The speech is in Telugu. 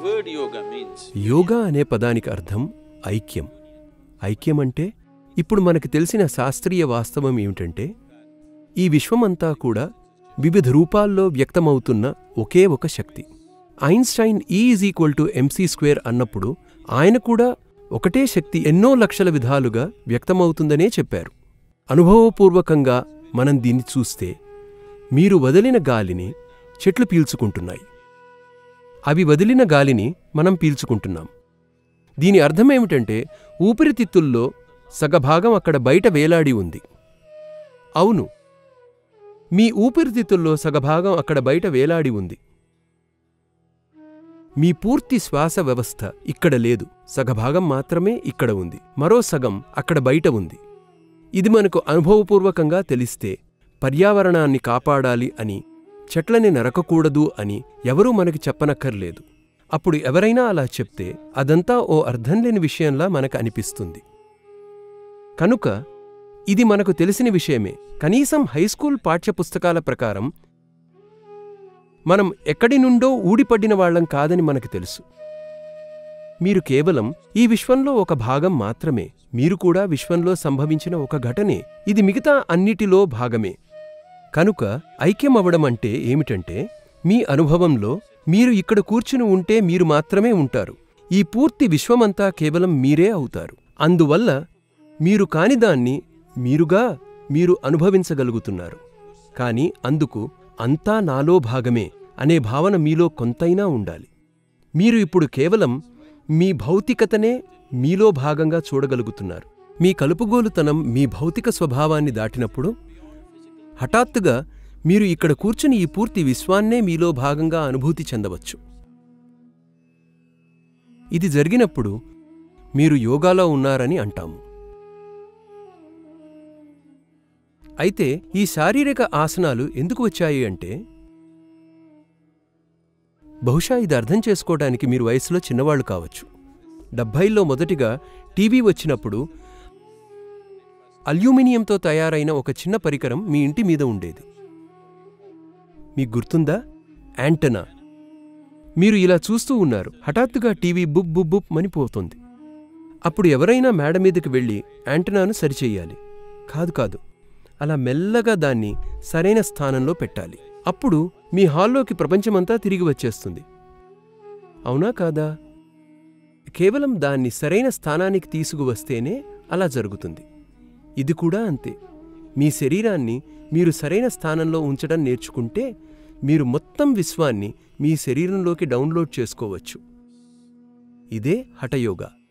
word yoga means యోగా అనే పదానికి అర్థం ఐక్యం ఐక్యం అంటే ఇప్పుడు మనకు తెలిసిన శాస్త్రీయ వాస్తవం ఏమిటంటే ఈ విశ్వమంతా కూడా వివిధ రూపాల్లో వ్యక్తమవుతున్న ఒకే ఒక శక్తి Einstein E is equal to MC square అన్నప్పుడు ఆయన కూడా ఒకటే శక్తి ఎన్నో లక్షల విధాలుగా వ్యక్తమవుతుందనే చెప్పారు అనుభవపూర్వకంగా మనం దీన్ని చూస్తే మీరు వదిలిన గాలిని చెట్లు పీల్చుకుంటున్నాయి అవి వదిలిన గాలిని మనం పీల్చుకుంటున్నాం దీని అర్థమేమిటంటే ఊపిరితిత్తుల్లో సగభాగం అక్కడ బయట వేలాడి ఉంది అవును మీ ఊపిరితిత్తుల్లో సగభాగం అక్కడ బయట వేలాడి ఉంది మీ పూర్తి శ్వాస వ్యవస్థ ఇక్కడ లేదు సగభాగం మాత్రమే ఇక్కడ ఉంది మరో సగం అక్కడ బయట ఉంది ఇది మనకు అనుభవపూర్వకంగా తెలిస్తే పర్యావరణాన్ని కాపాడాలి అని చెట్లని నరకకూడదు అని ఎవరూ మనకి చెప్పనక్కర్లేదు అప్పుడు ఎవరైనా అలా చెప్తే అదంతా ఓ అర్థం లేని విషయంలా మనకు అనిపిస్తుంది కనుక ఇది మనకు తెలిసిన విషయమే కనీసం హైస్కూల్ పాఠ్యపుస్తకాల ప్రకారం మనం ఎక్కడి నుండో ఊడిపడిన వాళ్ళం కాదని మనకు తెలుసు మీరు కేవలం ఈ విశ్వంలో ఒక భాగం మాత్రమే మీరు కూడా విశ్వంలో సంభవించిన ఒక ఘటనే ఇది మిగతా అన్నిటిలో భాగమే కనుక ఐక్యమవ్వడం అంటే ఏమిటంటే మీ అనుభవంలో మీరు ఇక్కడ కూర్చుని ఉంటే మీరు మాత్రమే ఉంటారు ఈ పూర్తి విశ్వమంతా కేవలం మీరే అవుతారు అందువల్ల మీరు కాని దాన్ని మీరుగా మీరు అనుభవించగలుగుతున్నారు కాని అందుకు అంతా నాలో భాగమే అనే భావన మీలో కొంతైనా ఉండాలి మీరు ఇప్పుడు కేవలం మీ భౌతికతనే మీలో భాగంగా చూడగలుగుతున్నారు మీ కలుపుగోలుతనం మీ భౌతిక స్వభావాన్ని దాటినప్పుడు హఠాత్తుగా మీరు ఇక్కడ కూర్చుని ఈ పూర్తి విశ్వాన్నే మీలో భాగంగా అనుభూతి చెందవచ్చు ఇది జరిగినప్పుడు మీరు యోగాలో ఉన్నారని అంటాము అయితే ఈ శారీరక ఆసనాలు ఎందుకు వచ్చాయి అంటే బహుశా ఇది అర్థం చేసుకోవడానికి మీరు వయసులో చిన్నవాళ్ళు కావచ్చు డెబ్భైల్లో మొదటిగా టీవీ వచ్చినప్పుడు అల్యూమినియంతో తయారైన ఒక చిన్న పరికరం మీ ఇంటి మీద ఉండేది మీకు గుర్తుందా యాంటనా మీరు ఇలా చూస్తూ ఉన్నారు హఠాత్తుగా టీవీ బుబ్ బుబ్ బుబ్ మనిపోతుంది అప్పుడు ఎవరైనా మేడ మీదకి వెళ్ళి యాంటనాను సరిచెయ్యాలి కాదు కాదు అలా మెల్లగా దాన్ని సరైన స్థానంలో పెట్టాలి అప్పుడు మీ హాల్లోకి ప్రపంచమంతా తిరిగి వచ్చేస్తుంది అవునా కాదా కేవలం దాన్ని సరైన స్థానానికి తీసుకువస్తేనే అలా జరుగుతుంది ఇది కూడా అంతే మీ శరీరాన్ని మీరు సరైన స్థానంలో ఉంచడం నేర్చుకుంటే మీరు మొత్తం విశ్వాన్ని మీ శరీరంలోకి డౌన్లోడ్ చేసుకోవచ్చు ఇదే హఠయోగా